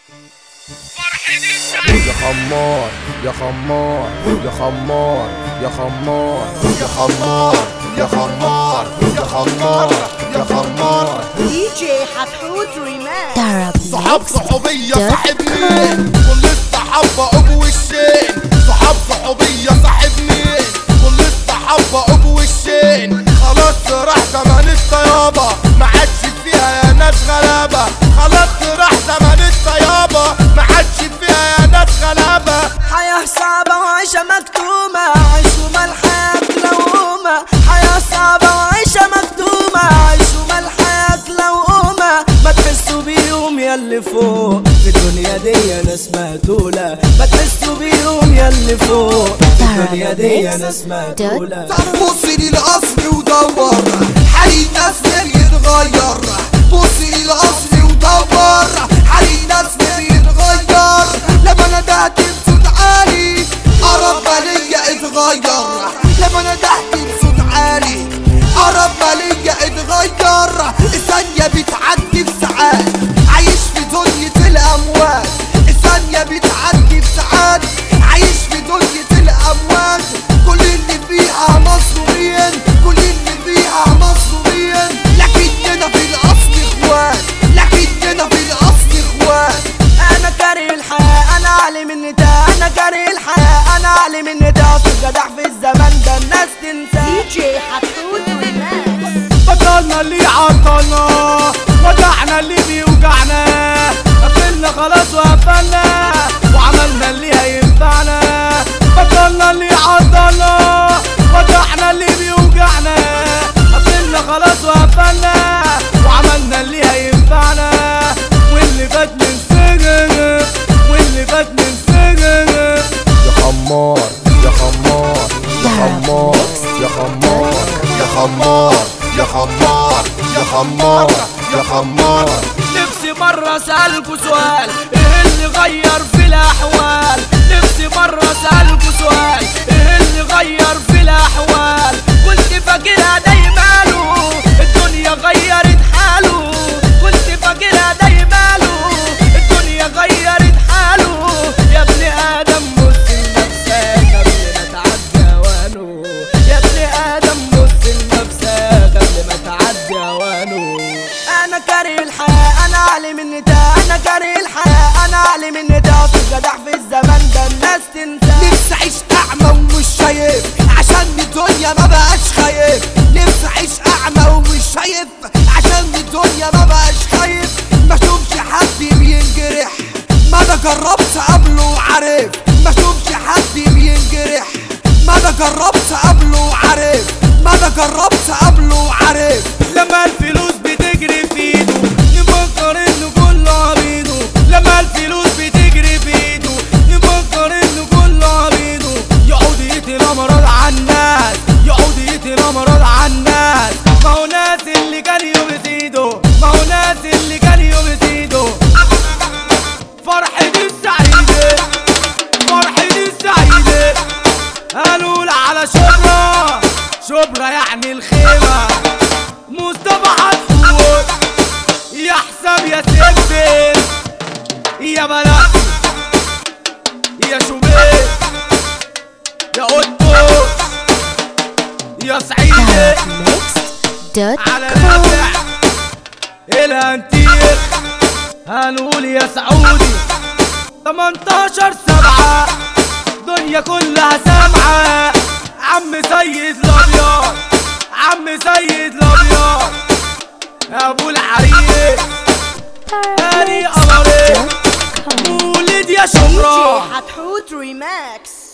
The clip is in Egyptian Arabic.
يا خمار يا خمار يا خمار يا خمار يا خمار يا خمار يا خمار يا خمار دي جي حتحوت ريماكس Arab صحاب Mix صحوبية دوت صاحبني كل الصحابة أبو وشين صحاب صحوبية صاحبني كل الصحابة أبو وشين خلاص راح زمان الطيابة ما عادش فيها يا ناس غلابة خلاص راح زمان الطيابة ما عادش فيها يا ناس غلابة حياة صعبة وعيشة مكتومة عيشوا ما الحياة لومة حياة صعبة وعيشة مكتومة عيشوا ما الحياة لومة ما تحسوا بيهم ياللي فوق في الدنيا دي ناس مهدولة ما تحسوا بيهم ياللي فوق في الدنيا دي ناس مهدولة بص للأصل ودور حال الناس من يتغير بص للأصل ودور حال الناس من يتغير لما ندهت بصوت عالي قرب ليا اتغير لما ندهت بصوت عالي قرب ليا اتغير الثانية بتعدي في ساعات عايش في دنيا الأموات الثانية بتعدي في ساعات عايش في دنيا الأموات كل اللي فيها مصروفين كل اللي فيها مصروفين لكننا في الأصل إخوان لكننا في الأصل إخوان انا كاره الحياة انا اعلى من ده انا كاره الحياة انا اعلى من ده اصل الجدع في الزمن ده الناس تنسى دي جي حتحوت ريماكس بطلنا اللي عطلنا وجعنا اللي بيوجعنا قفلنا خلاص وقفلنا وعملنا اللي هينفعنا بطلنا اللي عطلنا وجعنا اللي بيوجعنا قفلنا خلاص وقفلنا وعملنا اللي هينفعنا واللي فات من سجن واللي فات من سجن يا خمار يا خمار يا خمار يا خمار يا خمار يا خمار يا خمار يا خمار نفسي مرة اسألكوا سؤال ايه اللي غير في الاحوال نفسي مرة اسألكوا سؤال ايه اللي غير في الاحوال كنت فاكرها دايما له الدنيا غيرت حاله كنت فاكرها دايما له الدنيا غيرت حاله يا ابن ادم بص لنفسك قبل ما تعدي اوانه يا ابن ادم بص لنفسك قبل ما تعدي اوانه انا كاره الحياة انا اعلى من ده انا كاره الحياة انا اعلى من ده اصل الجدع في الزمن ده الناس تنسى نفسي اعيش اعمى ومش شايف عشان الدنيا ما بقاش خايف نفسي اعيش اعمى ومش شايف عشان الدنيا ما بقاش خايف ما اشوفش حد بينجرح ما انا جربت قبله وعارف ما اشوفش حد بينجرح ما انا جربت قبله وعارف ما انا جربت قبله وعارف لما الفلوس بتجري في ايده نفكر انه كله عبيده لما الفلوس بتجري في ايده نفكر انه كله عبيده يقعد يقتل امراض على الناس يقعد يقتل امراض على الناس ما هو ناس اللي كان يوم ايده ما هو ناس اللي كان يوم ايده فرحتي السعيدة فرحتي السعيدة هنقول على شبرا شبرا يعني الخيمة مصطفى حتحوت يا حسام يا سبسب يا بلد يا شوبير يا قطو يا سعيدة Arab Mix دوت على كوم نافع الانتيق هنقول يا سعودي 18 سبعة دنيا كلها سامعة عم سيد الابيض عم سيد الابيض ابو العريس هاني قمري دوت كوم مولد يا دي شمرة جي حتحوت ريماكس